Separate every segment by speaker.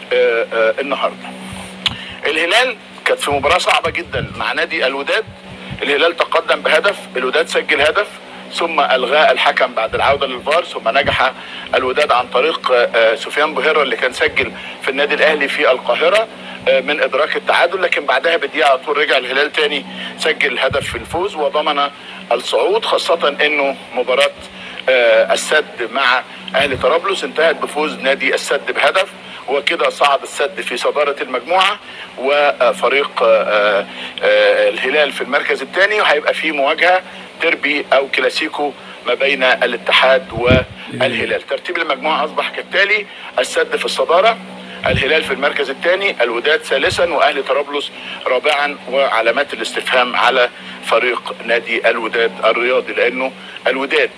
Speaker 1: آه، آه، النهارده الهلال كانت في مباراه صعبه جدا مع نادي الوداد الهلال تقدم بهدف الوداد سجل هدف ثم الغاء الحكم بعد العوده للفار ثم نجح الوداد عن طريق آه، آه، سفيان بوهيرا اللي كان سجل في النادي الاهلي في القاهره آه، من ادراك التعادل لكن بعدها بدقيقه على طول رجع الهلال تاني سجل هدف في الفوز وضمن الصعود خاصه انه مباراه آه، السد مع اهلي طرابلس انتهت بفوز نادي السد بهدف وكده صعد السد في صدارة المجموعة وفريق آه، آه، الهلال في المركز الثاني وهيبقى في مواجهة تربي أو كلاسيكو ما بين الاتحاد والهلال ترتيب المجموعة أصبح كالتالي السد في الصدارة الهلال في المركز الثاني الوداد ثالثا واهلي طرابلس رابعا وعلامات الاستفهام على فريق نادي الوداد الرياضي لانه الوداد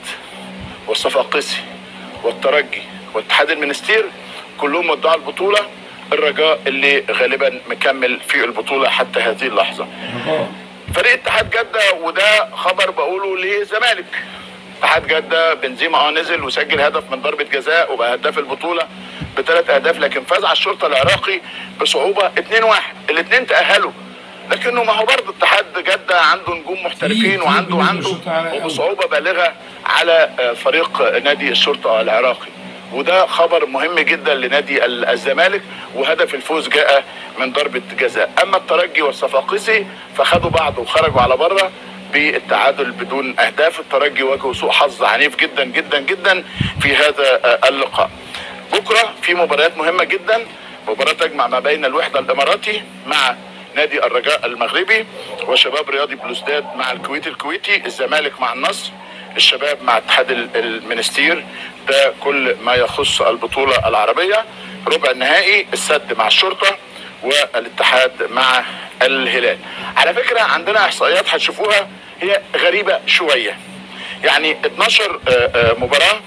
Speaker 1: والصفاقسي والترجي واتحاد المنستير كلهم ودعوا البطوله الرجاء اللي غالبا مكمل في البطوله حتى هذه اللحظه فريق اتحاد جده وده خبر بقوله للزمالك اتحاد جده بنزيما اه نزل وسجل هدف من ضربه جزاء وبقى هداف البطوله بثلاث اهداف لكن فاز على الشرطه العراقي بصعوبه 2-1 الاثنين تاهلوا لكنه ما هو برضه اتحاد جده عنده نجوم محترفين
Speaker 2: في
Speaker 1: وعنده
Speaker 2: بنود
Speaker 1: عنده
Speaker 2: الشرطة على أوي.
Speaker 1: وبصعوبه بالغه على آه، فريق نادي الشرطه العراقي وده خبر مهم جدا لنادي ال- الزمالك وهدف الفوز جاء من ضربه جزاء اما الترجي والصفاقسي فخدوا بعض وخرجوا على بره بالتعادل بدون اهداف الترجي واجهوا سوء حظ عنيف جدا جدا جدا في هذا آه، اللقاء بكره في مباريات مهمه جدا مباراه تجمع ما بين الوحده الاماراتي مع نادي الرجاء المغربي وشباب رياضي بلوزداد مع الكويت الكويتي الزمالك مع النصر الشباب مع اتحاد ال- المنستير ده كل ما يخص البطوله العربيه ربع النهائي السد مع الشرطه والاتحاد مع الهلال على فكره عندنا احصائيات هتشوفوها هي غريبه شويه يعني 12 آه، آه، مباراه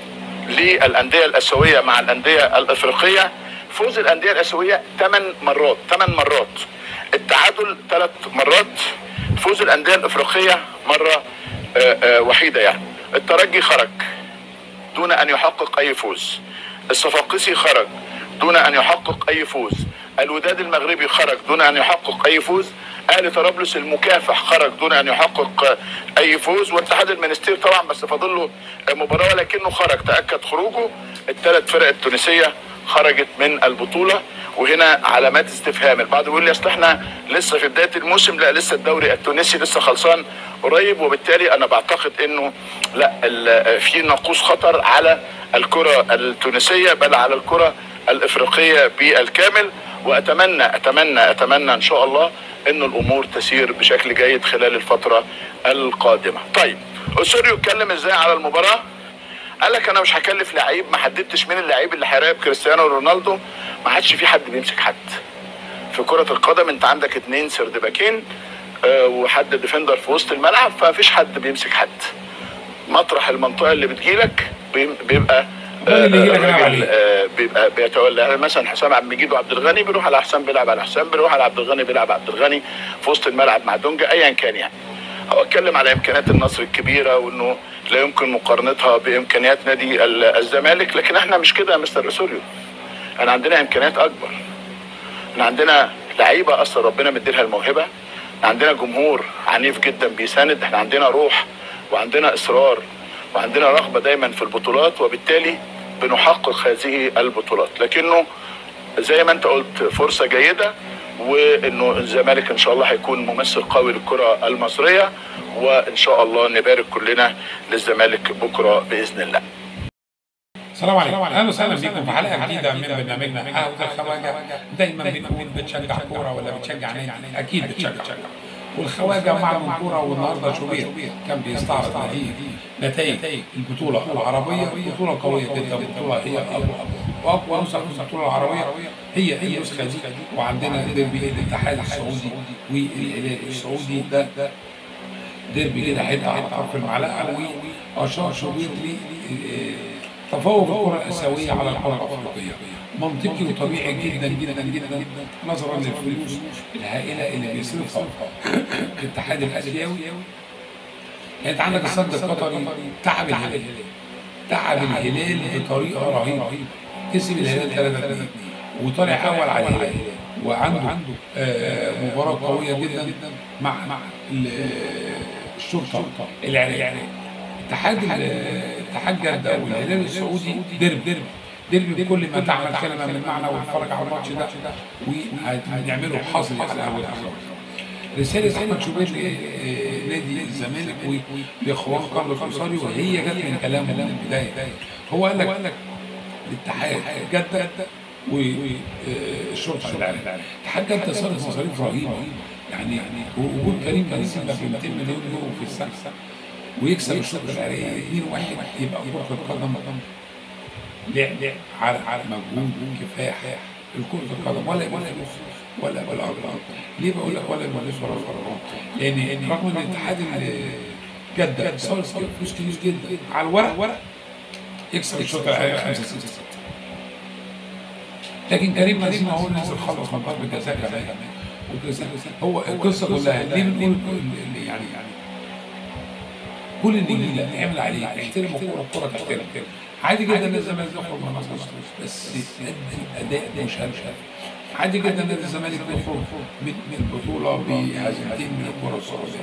Speaker 1: للانديه الاسيويه مع الانديه الافريقيه فوز الانديه الاسيويه 8 مرات 8 مرات التعادل ثلاث مرات فوز الانديه الافريقيه مره آه، آه، وحيده يعني الترجي خرج دون ان يحقق اي فوز الصفاقسي خرج دون ان يحقق اي فوز الوداد المغربي خرج دون ان يحقق اي فوز اهلي طرابلس المكافح خرج دون ان يحقق اي فوز واتحاد المنستير طبعا بس فاضل له مباراه ولكنه خرج تاكد خروجه الثلاث فرق التونسيه خرجت من البطوله وهنا علامات استفهام البعض بيقول لي اصل احنا لسه في بدايه الموسم لا لسه الدوري التونسي لسه خلصان قريب وبالتالي انا بعتقد انه لا ال- في نقوص خطر على الكره التونسيه بل على الكره الافريقيه بالكامل واتمنى اتمنى اتمنى ان شاء الله ان الامور تسير بشكل جيد خلال الفتره القادمه. طيب اسوريو اتكلم ازاي على المباراه؟ قال لك انا مش هكلف لعيب ما حددتش مين اللعيب اللي هيراقب كريستيانو رونالدو ما عادش في حد بيمسك حد. في كرة القدم انت عندك اتنين سرد باكين آه، وحد ديفندر في وسط الملعب فمفيش حد بيمسك حد. مطرح المنطقة اللي بتجيلك بيم- بيبقى
Speaker 2: الراجل اللي يجيلك
Speaker 1: الراجل،
Speaker 2: يلعب عليه.
Speaker 1: آه، بيبقى بيتولى يعني مثلا حسام عبد المجيد وعبد الغني بيروح على حسام بيلعب على حسام بيروح على عبد الغني بيلعب عبد الغني في وسط الملعب مع دونجا ايا كان يعني هو اتكلم على امكانيات النصر الكبيره وانه لا يمكن مقارنتها بامكانيات نادي ال- الزمالك لكن احنا مش كده يا مستر اسوريو احنا عندنا امكانيات اكبر احنا عندنا لعيبه اصلا ربنا مديلها الموهبه احنا عندنا جمهور عنيف جدا بيساند احنا عندنا روح وعندنا اصرار وعندنا رغبه دايما في البطولات وبالتالي بنحقق هذه البطولات لكنه زي ما انت قلت فرصه جيده وانه الزمالك ان شاء الله هيكون ممثل قوي للكره المصريه وان شاء الله نبارك كلنا للزمالك بكره باذن الله
Speaker 2: السلام عليكم اهلا وسهلا بكم في حلقه جديده من برنامجنا قهوه الخواجه دايما بنقول بتشجع كوره ولا بتشجع نادي اكيد بتشجع والخواجه معهم كوره والنهارده شوبير كان بيستعرض نتائج نتائج البطوله العربيه بطوله قويه جدا بطوله هي اقوى واقوى نسخه في البطوله العربيه هي النسخه دي وعندنا ديربي الاتحاد السعودي والهلال السعودي ده ده ديربي كده حته على طرف المعلقه واشار شوبير لي تفوق الكره الاسيويه على الكره الافريقيه منطقي وطبيعي جدا جدا جدا نظرا للفلوس الهائله اللي بيصرفها الاتحاد الاسيوي يعني انت عندك الصد القطري تعب الهلال تعب الهلال بطريقه رهيبه كسب الهلال 3 2 وطلع اول على الهلال وعنده آه، مباراه قويه جدا مع مع ال- الشرطه العراقيه اتحاد ال- اتحاد جده والهلال السعودي ديربي ديربي ديربي بكل ما تعمل كلمه من معنى واتفرج على الماتش ده وهنعمله حصري على اول اخر رسالة أحمد شوبير لنادي الزمالك ولإخوان قبل الأنصاري وهي جت من كلامه من البداية هو قال لك الاتحاد جدة والشرطة العراقية اتحاد جدة صرف مصاريف رهيبة يعني يعني وجود كريم بنزيما ب 200 مليون يورو في السنة ويكسب الشرطة العراقية 2 واحد يبقى كرة القدم لعب على على مجهود كفاح الكرة القدم ولا يبقى فلوس ولا ولا أرقام ليه بقول لك ولا يبقى فلوس ولا أرقام؟ لأن رغم إن اتحاد ال- جدة صرف فلوس كتير جدا على الورق ورق يكسب الشرطة العراقية 5 6 6 لكن كريم بنزيما هو اللي نزل خلص من ضربة جزاء كمان والجزاء هو القصة كلها ليه بنقول اللي يعني يعني كل النجيله اعمل عليه احترم الكوره الكوره تحترم عادي جدا ان الزمالك يخرج من مصر بس ادي اداء مشرف عادي جدا ان الزمالك يخرج من من البطوله بهزيمتين من الكره السعوديه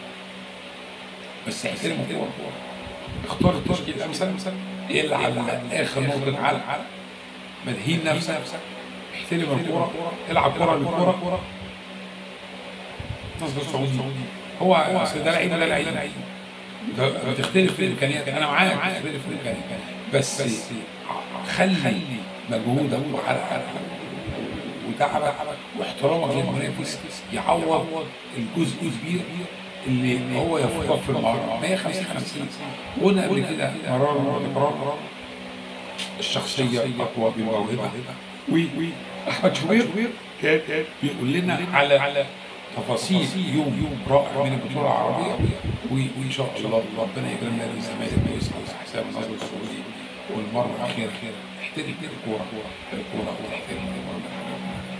Speaker 2: بس احترم الكوره اختار التشكيل الامثل العب على اخر نقطه على ما تهين نفسك احترم الكوره العب كوره بالكوره نصر السعودي هو اصل ده لعيب وده لعيب ده بتختلف في الامكانيات انا معاك بتختلف في الامكانيات بس خلي مجهودك وحرقك وتعبك واحترامك للمنافس يعوض الجزء الكبير اللي هو يفوقك في المهاره 150 50 قلنا قبل كده مرارا وتكرارا الشخصيه اقوى بالموهبه واحمد شوبير كان بيقول لنا على على تفاصيل يوم يوم رائع من البطوله العربيه و- وان شاء الله ربنا يكرمنا بالزمالك ويسعد حساب النصر السعودي والمره الاخيره احترم الكوره الكوره واحترم الكوره